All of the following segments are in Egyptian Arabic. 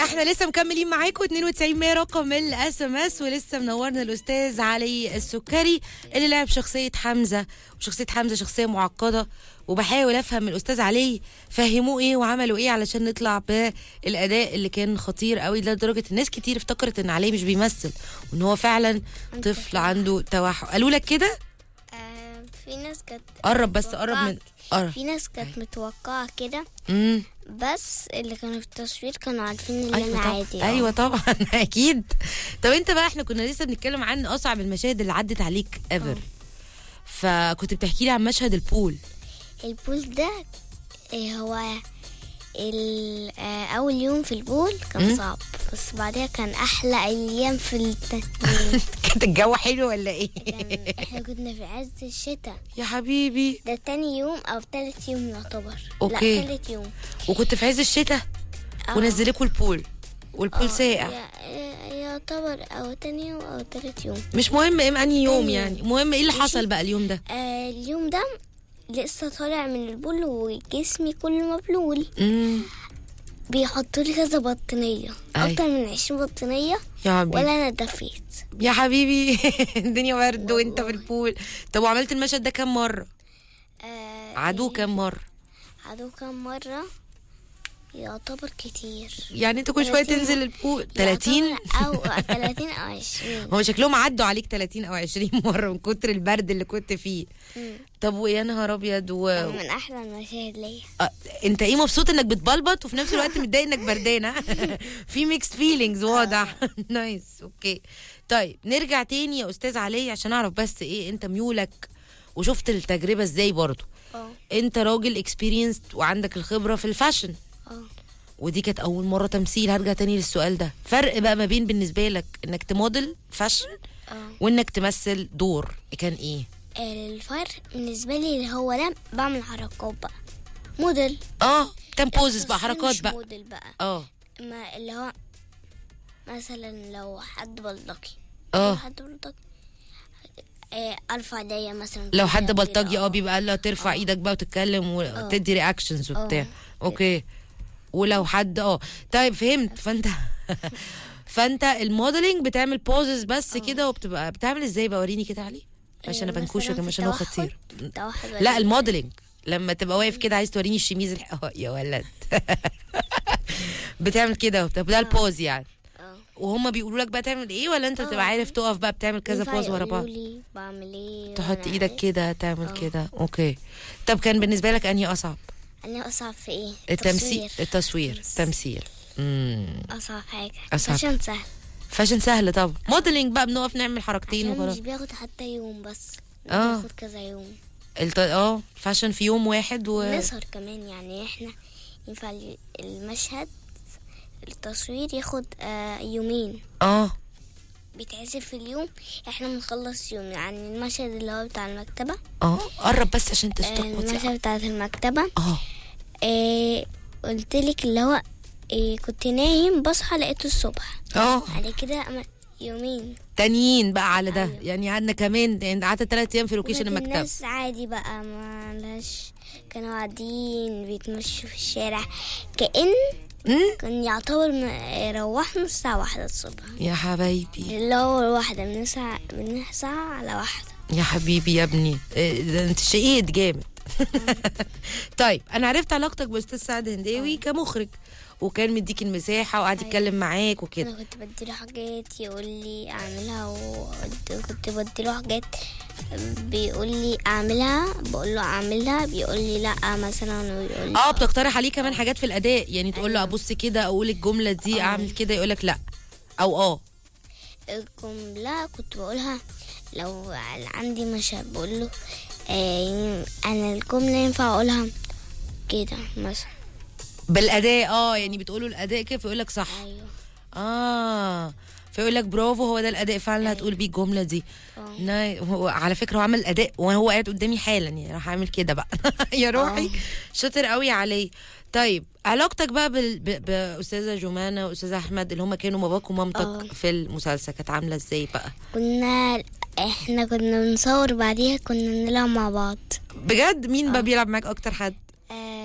احنا لسه مكملين معاكم 92 100 رقم الاس ام اس ولسه منورنا الاستاذ علي السكري اللي لعب شخصيه حمزه وشخصيه حمزه شخصيه معقده وبحاول افهم الاستاذ علي فهموه ايه وعملوا ايه علشان نطلع بالاداء اللي كان خطير قوي لدرجه الناس كتير افتكرت ان علي مش بيمثل وان هو فعلا طفل عنده توحد قالوا لك كده آه، في ناس كانت قرب بس قرب من قرب في ناس كانت متوقعة كده امم بس اللي كانوا في التصوير كانوا عارفين ان ايوه انا طبعا عادي آه. ايوه طبعا اكيد طب انت بقى احنا كنا لسه بنتكلم عن اصعب المشاهد اللي عدت عليك ايفر فكنت بتحكي لي عن مشهد البول البول ده آه، هو ال- آه، اول يوم في البول مم. كان صعب بس بعدها كان احلى ايام في الت... كانت الجو حلو ولا ايه كان احنا كنا في عز الشتاء يا حبيبي ده تاني يوم او تالت يوم يعتبر أوكي. لا تالت يوم وكنت في عز الشتاء آه. ونزلكوا البول والبول آه، ساقع يا- آه، يعتبر او تاني يوم او تالت يوم مش مهم ايه انهي يوم تاني يعني مهم ايه اللي ماشي. حصل بقى اليوم ده آه اليوم ده لسه طالع من البول وجسمي كله مبلول امم بيحطوا لي كذا بطانية أي. أكتر من عشرين بطانية يا حبيبي ولا أنا دفيت يا حبيبي الدنيا برد وانت في البول طب وعملت المشهد ده كام مره آه عدوه كام مره عدو كام مرة يعتبر كتير يعني انت كل شويه 30 تنزل البول 30 يعتبر أو 30 أو 20 هو شكلهم عدوا عليك 30 او 20 مره من كتر البرد اللي كنت فيه مم. طب ويا نهار ابيض و... من أحلى المشاهد ليا آه، انت ايه مبسوط انك بتبلبط وفي نفس الوقت متضايق انك بردان ها؟ في ميكس فيلينجز واضح نايس اوكي طيب نرجع تاني يا استاذ علي عشان اعرف بس ايه انت ميولك وشفت التجربه ازاي برضو اه انت راجل اكسبيرينسد وعندك الخبره في الفاشن اه ودي كانت اول مره تمثيل هرجع تاني للسؤال ده فرق بقى ما بين بالنسبه لك انك تموديل فاشن اه وانك تمثل دور كان ايه الفرق بالنسبة لي اللي هو ده بعمل حركات بقى موديل اه بتعمل بوزز بقى التصوير حركات مش بقى موديل بقى اه ما اللي هو مثلا لو حد بلطجي آه. لو حد بلطجي آه، ارفع ايديا مثلا لو كده حد كده، بلطجي اه آه. بيبقى قال له ترفع ايدك بقى وتتكلم وتدي رياكشنز وبتاع آه. اوكي ولو حد اه طيب فهمت فانت فانت الموديلنج بتعمل بوزز بس كده وبتبقى بتعمل ازاي بقى وريني كده علي عشان انا آه، بنكوش يا مثلاً جماعه في عشان هو التوحد- خطير التوحد لا ولا- الموديلنج لما تبقى واقف كده عايز توريني الشميز الح- اه يا ولد بتعمل كده وبتاع ده البوز يعني آه. وهم بيقولوا لك بقى تعمل ايه ولا انت بتبقى آه. عارف تقف بقى بتعمل كذا ينفع بوز ورا يقولوا بعض لي بعمل ايه تحط وأنا ايدك عارف. كده تعمل آه. كده اوكي طب كان بالنسبه لك انهي اصعب انا اصعب في ايه التمثيل تصوير. التصوير التمثيل امم اصعب حاجه أصعب. عشان سهل فاشن سهل طبعا موديلنج بقى بنقف نعمل حركتين عشان وخلاص مش بياخد حتى يوم بس آه. بياخد كذا يوم الت... اه فاشن في يوم واحد و نسهر كمان يعني احنا ينفع ال- المشهد التصوير ياخد آه يومين اه بيتعزف في اليوم احنا بنخلص يوم يعني المشهد اللي هو بتاع المكتبة اه قرب بس عشان آه تستوب المشهد بتاع المكتبة اه آه قلت لك اللي هو آه كنت نايم بصحى لقيته الصبح اه بعد كده أما- يومين تانيين بقى على ده أيوة. يعني قعدنا كمان يعني قعدت ثلاث ايام في لوكيشن وكانت المكتب الناس عادي بقى ما لهاش كانوا قاعدين بيتمشوا في الشارع كأن امم كان يعتبر م- روحنا الساعة واحدة الصبح يا حبايبي اللي هو واحدة بنسعى بنسعى على واحدة يا حبيبي يا ابني إيه ده انت شقيت جامد طيب انا عرفت علاقتك باستاذ سعد هنداوي كمخرج وكان مديك المساحه وقعد يتكلم معاك وكده أنا كنت بديله حاجات يقول لي أعملها وكنت بديله حاجات بيقول لي أعملها بقول له أعملها بيقول لي لأ مثلا ويقول لي اه بتقترح عليه كمان حاجات في الاداء يعني تقول له أيوة. ابص كده اقول الجمله دي آه. اعمل كده يقول لك لا او اه الجملة كنت بقولها لو عندي مشهد بقول له آه أنا الجملة ينفع أقولها كده مثلا بالاداء اه يعني بتقوله الاداء كده فيقول لك صح أيوه اه فيقول لك برافو هو ده الاداء فعلا اللي هتقول بيه الجمله دي آه. ناي هو على فكره هو عمل اداء وهو قاعد قدامي حالا يعني راح اعمل كده بقى يا روحي شاطر قوي عليه طيب علاقتك بقى بال... ب... باستاذه جمانه واستاذ احمد اللي هم كانوا باباك ومامتك آه. في المسلسل كانت عامله ازاي بقى كنا احنا كنا بنصور بعديها كنا نلعب مع بعض بجد مين بقى بيلعب معاك اكتر حد آه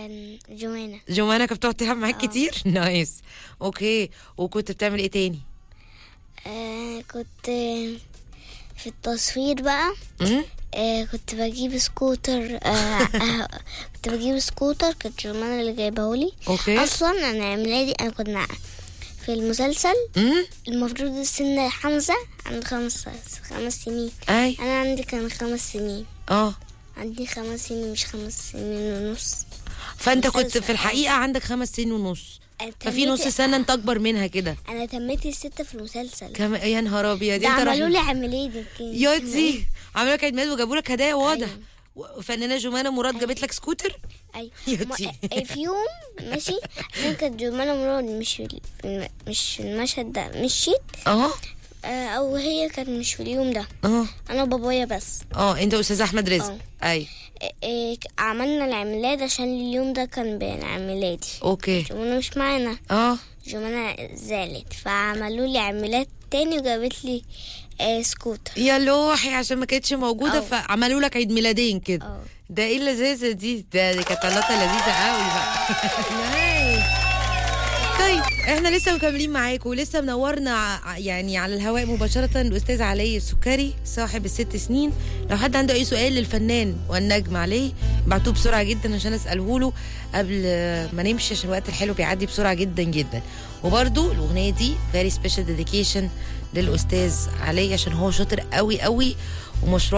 كان جوانا جوانا كانت بتقعد تلعب معاك آه. كتير نايس اوكي وكنت بتعمل ايه تاني آه كنت في التصوير بقى امم آه كنت بجيب سكوتر آه آه كنت بجيب سكوتر كانت جمانة اللي جايبهولي اوكي اصلا انا عيد ميلادي انا كنا في المسلسل امم المفروض السن حمزة عنده خمس خمس سنين اي انا عندي كان خمس سنين اه عندي خمس سنين مش خمس سنين ونص فانت كنت مسلسل. في الحقيقه عندك خمس سنين ونص أنا ففي نص تميت- سنه انت اكبر منها كده انا تميت الستة في المسلسل كم يا نهار ابيض ده انت راح- عملوا لي عملية يا دي عملوا لك عيد ميلاد وجابوا لك هدايا واضح أيوة. وفنانه جمانه مراد جابت لك سكوتر ايوه يا ما- تي. آه، في يوم ماشي عشان كانت جمانة مراد مش في في الم- مش في المشهد ده مشيت اه آه، او هي كانت مش في اليوم ده اه انا وبابايا بس اه انت استاذ احمد رزق اه. اي آه، آه، عملنا العملات عشان اليوم ده كان بين عملاتي اوكي جمانة مش معانا اه جمانة زعلت فعملوا لي عملات تاني وجابت لي آه سكوتر يا لوحي عشان ما كانتش موجوده اه. فعملوا لك عيد ميلادين كده اه. ده ايه اللذاذه دي ده دي كانت علاقه لذيذه قوي بقى نايس طيب احنا لسه مكملين معاكم ولسه منورنا ع- يعني على الهواء مباشره الاستاذ علي السكري صاحب الست سنين لو حد عنده اي سؤال للفنان والنجم علي بعتوه بسرعه جدا عشان اساله له قبل ما نمشي عشان الوقت الحلو بيعدي بسرعه جدا جدا وبرده الاغنيه دي فيري سبيشال ديديكيشن للاستاذ علي عشان هو شاطر قوي قوي ومشروع